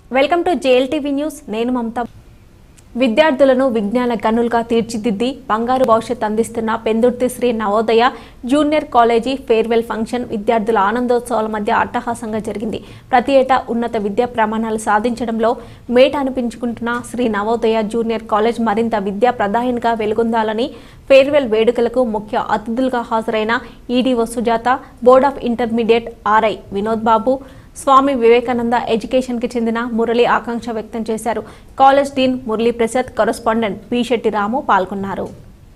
welcome to JLTV news నేను మమత విద్యార్థులను విజ్ఞాన గనులుగా తీర్చిదిద్ది బంగారు భవిష్యత్ అందిస్తున్న Pendurthi Sri Navodaya junior college farewell function విద్యార్థుల ఆనందోత్సవాల మధ్య అట్టహాసంగా జరిగింది ప్రతి ఏటా ఉన్నత విద్యా ప్రమాణాలు సాధించడంలో మేట అనిపించుకుంటున్న శ్రీ నవోదయ జూనియర్ కాలేజ్ మరింత విద్యా ప్రదాయనిగా వెలుగొందాలని ఫేర్వెల్ వేడుకలకు ముఖ్య అతిథులుగా హాజరైన EDO Sujatha board of intermediate RI Vinod Babu Swami Vivekananda ఎడ్యుకేషన్కి చెందిన మురళి ఆకాంక్ష వ్యక్తం చేశారు college dean Murali Prasad correspondent P Shetty Ramu పాల్గొన్నారు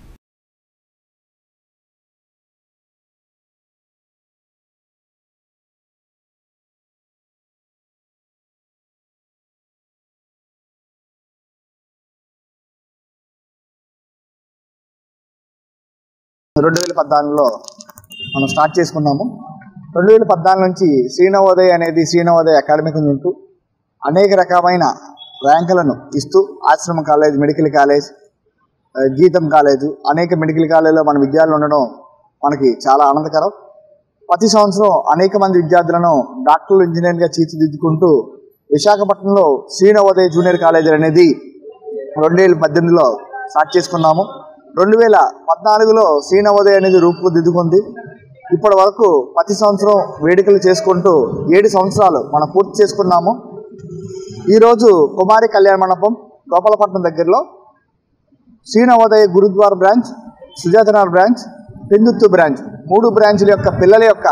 రెండు వేల పద్నాలుగులో మనం స్టార్ట్ చేసుకున్నాము రెండు వేల పద్నాలుగు నుంచి శ్రీనవోదయ అనేది శ్రీనవోదయ అకాడమిక్ ఉంటూ అనేక రకమైన ర్యాంకులను ఇస్తూ ఆశ్రమ కాలేజ్ మెడికల్ కాలేజ్ ఆ, గీతం కాలేజు అనేక మెడికల్ కాలేజీలో మన విద్యార్థులు ఉండడం మనకి చాలా ఆనందకరం ప్రతి సంవత్సరం అనేక మంది విద్యార్థులను డాక్టర్లు ఇంజనీర్గా తీర్చిదిద్దుకుంటూ విశాఖపట్నంలో శ్రీనవోదయ జూనియర్ కాలేజ్ అనేది రెండు వేల పద్దెనిమిదిలో స్టార్ట్ చేసుకున్నాము రెండు వేల పద్నాలుగులో శ్రీనవోదయ అనేది రూపుదిద్దుకుంది ఇప్పటి వరకు ప్రతి సంవత్సరం వేడుకలు చేసుకుంటూ ఏడు సంవత్సరాలు మనం పూర్తి చేసుకున్నాము ఈరోజు కుమారి కళ్యాణ మండపం గోపాలపట్నం దగ్గరలో Sri Navodaya Gurudwara branch Sujathanagar branch Pendurthi branch మూడు బ్రాంచ్ల యొక్క పిల్లల యొక్క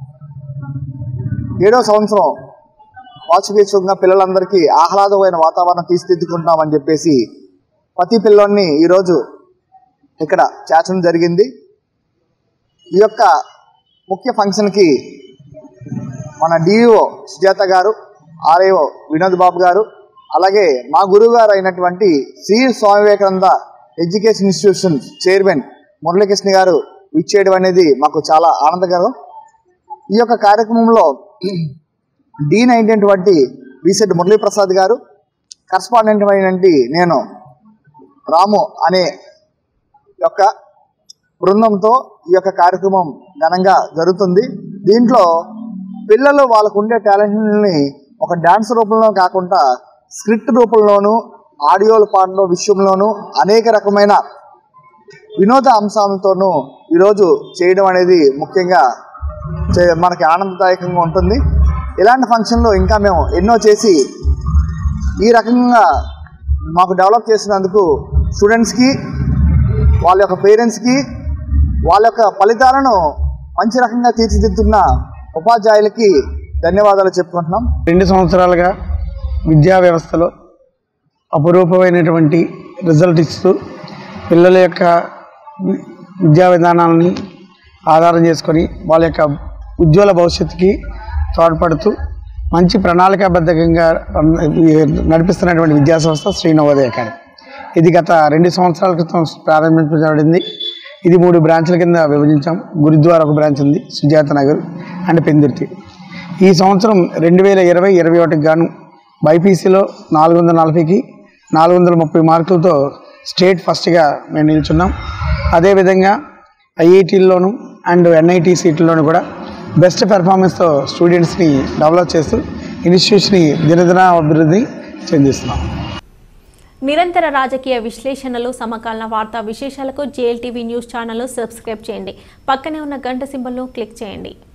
ఏడో సంవత్సరం వార్షికోత్సవంగా పిల్లలందరికీ ఆహ్లాదమైన వాతావరణం తీర్చిదిద్దుకుంటామని చెప్పేసి ప్రతి పిల్లోని ఈరోజు ఇక్కడ చేర్చడం జరిగింది ఈ యొక్క ముఖ్య ఫంక్షన్కి మన డిఈఓ సుజాత గారు ఆర్ఐఓ వినోద్ బాబు గారు అలాగే మా గురువు గారు అయినటువంటి Sri Swami Vivekananda education institution chairman Muralikrishna గారు ఇచ్చేయడం అనేది మాకు చాలా ఆనందకరం ఈ యొక్క కార్యక్రమంలో డీన్ అయినటువంటి బీసెట్ మురళీప్రసాద్ గారు కరస్పాండెంట్ అయినటువంటి నేను రాము అనే యొక్క బృందంతో ఈ యొక్క కార్యక్రమం ఘనంగా జరుగుతుంది దీంట్లో పిల్లలు వాళ్ళకు ఉండే టాలెంట్ని ఒక డ్యాన్స్ రూపంలో కాకుండా స్క్రిప్ట్ రూపంలోనూ ఆడియోలు పాడడం విషయంలోనూ అనేక రకమైన వినోద అంశాలతోనూ ఈరోజు చేయడం అనేది ముఖ్యంగా చే- మనకి ఆనందదాయకంగా ఉంటుంది ఇలాంటి ఫంక్షన్లు ఇంకా మేము ఎన్నో చేసి ఈ రకంగా మాకు డెవలప్ చేసినందుకు స్టూడెంట్స్కి వాళ్ళ యొక్క పేరెంట్స్కి వాళ్ళ యొక్క ఫలితాలను మంచి రకంగా తీర్చిదిద్దుతున్న ఉపాధ్యాయులకి ధన్యవాదాలు చెప్పుకుంటున్నాం రెండు సంవత్సరాలుగా విద్యా వ్యవస్థలో అపురూపమైనటువంటి రిజల్ట్ ఇస్తూ పిల్లల యొక్క వి- విద్యా విధానాలని ఆధారం చేసుకొని వాళ్ళ యొక్క ఉజ్వల భవిష్యత్తుకి తోడ్పడుతూ మంచి ప్రణాళికాబద్ధంగా నడిపిస్తున్నటువంటి విద్యా సంస్థ శ్రీ నవోదయ అకాడమీ ఇది గత రెండు సంవత్సరాల క్రితం ప్రారంభించబడింది ఇది మూడు బ్రాంచ్ల కింద విభజించాం గురుద్వార ఒక బ్రాంచ్ ఉంది సుజాత నగర్ అండ్ పెందుర్తి ఈ సంవత్సరం రెండు వేల ఇరవై ఇరవై ఒకటికి గాను బైపీసీలో నాలుగు వందల నలభైకి నాలుగు వందల ముప్పై మార్కులతో స్టేట్ ఫస్ట్గా మేము నిల్చున్నాం అదేవిధంగా ఐఐటీల్లోను అండ్ ఎన్ఐటి సీట్లలోనూ కూడా బెస్ట్ పెర్ఫార్మెన్స్తో స్టూడెంట్స్ని డెవలప్ చేస్తూ ఇన్స్టిట్యూట్స్ని దినదిన అభివృద్ధి చెందిస్తున్నాం నిరంతర రాజకీయ విశ్లేషణలు సమకాలీన వార్తా విశేషాలకు జేఎల్టీవీ న్యూస్ ఛానల్ సబ్స్క్రైబ్ చేయండి పక్కనే ఉన్న గంట సింబల్ను క్లిక్ చేయండి